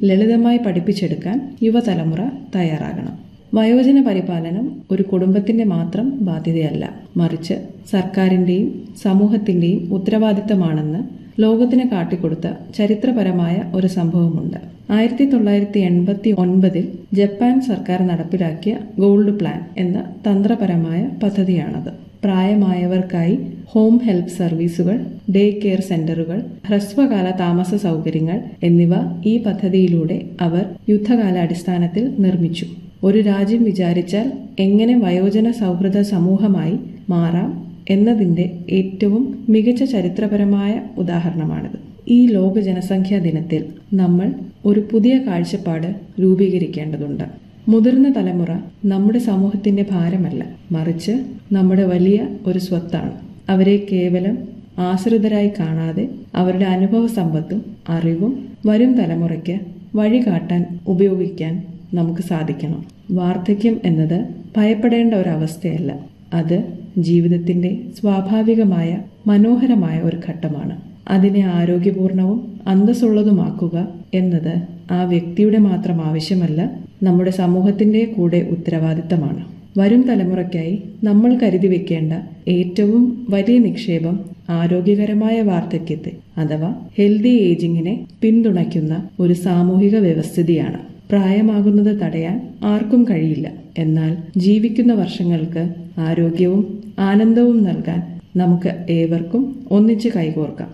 ലളിതമായി പഠിപ്പിച്ചെടുക്കാൻ യുവതലമുറ തയ്യാറാകണം വയോജന പരിപാലനം ഒരു കുടുംബത്തിന്റെ മാത്രം ബാധ്യതയല്ല മറിച്ച് സർക്കാരിന്റെയും സമൂഹത്തിന്റെയും ഉത്തരവാദിത്തമാണെന്ന് ലോകത്തിന് കാട്ടിക്കൊടുത്ത ചരിത്രപരമായ ഒരു സംഭവമുണ്ട് ആയിരത്തി തൊള്ളായിരത്തി എൺപത്തി ഒൻപതിൽ ജപ്പാൻ സർക്കാർ നടപ്പിലാക്കിയ ഗോൾഡ് പ്ലാൻ എന്ന തന്ത്രപരമായ പദ്ധതിയാണത് പ്രായമായവർക്കായി ഹോം ഹെൽപ്പ് സർവീസുകൾ ഡേ കെയർ സെന്ററുകൾ ഹ്രസ്വകാല താമസ സൗകര്യങ്ങൾ എന്നിവ ഈ പദ്ധതിയിലൂടെ അവർ യുദ്ധകാലാടിസ്ഥാനത്തിൽ നിർമ്മിച്ചു ഒരു രാജ്യം വിചാരിച്ചാൽ എങ്ങനെ വയോജന സൗഹൃദ സമൂഹമായി മാറാം എന്നതിന്റെ ഏറ്റവും മികച്ച ചരിത്രപരമായ ഉദാഹരണമാണിത് ഈ ലോക ജനസംഖ്യാ ദിനത്തിൽ നമ്മൾ ഒരു പുതിയ കാഴ്ചപ്പാട് രൂപീകരിക്കേണ്ടതുണ്ട് മുതിർന്ന തലമുറ നമ്മുടെ സമൂഹത്തിന്റെ ഭാരമല്ല മറിച്ച് നമ്മുടെ വലിയ ഒരു സ്വത്താണ് അവരെ കേവലം ആശ്രിതരായി കാണാതെ അവരുടെ അനുഭവ സമ്പത്തും അറിവും വരും തലമുറയ്ക്ക് വഴികാട്ടാൻ ഉപയോഗിക്കാൻ നമുക്ക് സാധിക്കണം വാർദ്ധക്യം എന്നത് ഭയപ്പെടേണ്ട ഒരു അവസ്ഥയല്ല അത് ജീവിതത്തിന്റെ സ്വാഭാവികമായ മനോഹരമായ ഒരു ഘട്ടമാണ് അതിനെ ആരോഗ്യപൂർണവും അന്തസ്സുള്ളതുമാക്കുക എന്നത് ആ വ്യക്തിയുടെ മാത്രം ആവശ്യമല്ല നമ്മുടെ സമൂഹത്തിന്റെ കൂടെ ഉത്തരവാദിത്തമാണ് വരും തലമുറയ്ക്കായി നമ്മൾ കരുതി വെക്കേണ്ട ഏറ്റവും വലിയ നിക്ഷേപം ആരോഗ്യകരമായ വാർദ്ധക്യത്തെ അഥവാ ഹെൽതി ഏജിങ്ങിനെ പിന്തുണയ്ക്കുന്ന ഒരു സാമൂഹിക വ്യവസ്ഥിതിയാണ് പ്രായമാകുന്നത് തടയാൻ ആർക്കും കഴിയില്ല എന്നാൽ ജീവിക്കുന്ന വർഷങ്ങൾക്ക് ആരോഗ്യവും ആനന്ദവും നൽകാൻ നമുക്ക് ഏവർക്കും ഒന്നിച്ച് കൈകോർക്കാം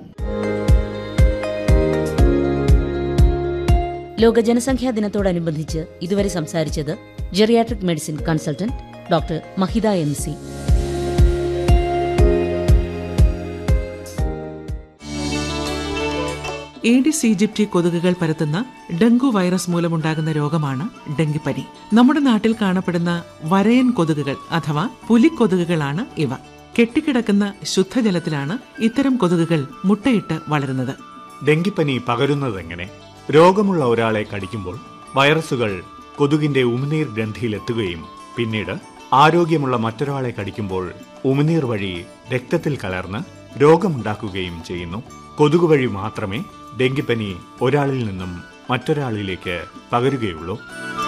ലോക ജനസംഖ്യാ ദിനത്തോടനുബന്ധിച്ച് ഇതുവരെ സംസാരിച്ചത് geriatric medicine consultant doctor Mahitha M C Aedes aegypti കൊതുകുകൾ പരത്തുന്ന ഡെങ്കു വൈറസ് മൂലമുണ്ടാകുന്ന രോഗമാണ് ഡെങ്കിപ്പനി നമ്മുടെ നാട്ടിൽ കാണപ്പെടുന്ന വരയൻ കൊതുകുകൾ അഥവാ പുലിക്കൊതുകുകളാണ് ഇവ കെട്ടിക്കിടക്കുന്ന ശുദ്ധജലത്തിലാണ് ഇത്തരം കൊതുകുകൾ മുട്ടയിട്ട് വളരുന്നത് ഡെങ്കിപ്പനി പകരുന്നതെങ്ങനെ രോഗമുള്ള ഒരാളെ കടിക്കുമ്പോൾ വൈറസുകൾ കൊതുകിന്റെ ഉമിനീർ ഗ്രന്ഥിയിലെത്തുകയും പിന്നീട് ആരോഗ്യമുള്ള മറ്റൊരാളെ കടിക്കുമ്പോൾ ഉമിനീർ വഴി രക്തത്തിൽ കലർന്ന് രോഗമുണ്ടാക്കുകയും ചെയ്യുന്നു കൊതുക് വഴി മാത്രമേ ഡെങ്കിപ്പനി ഒരാളിൽ നിന്നും മറ്റൊരാളിലേക്ക് പകരുകയുള്ളൂ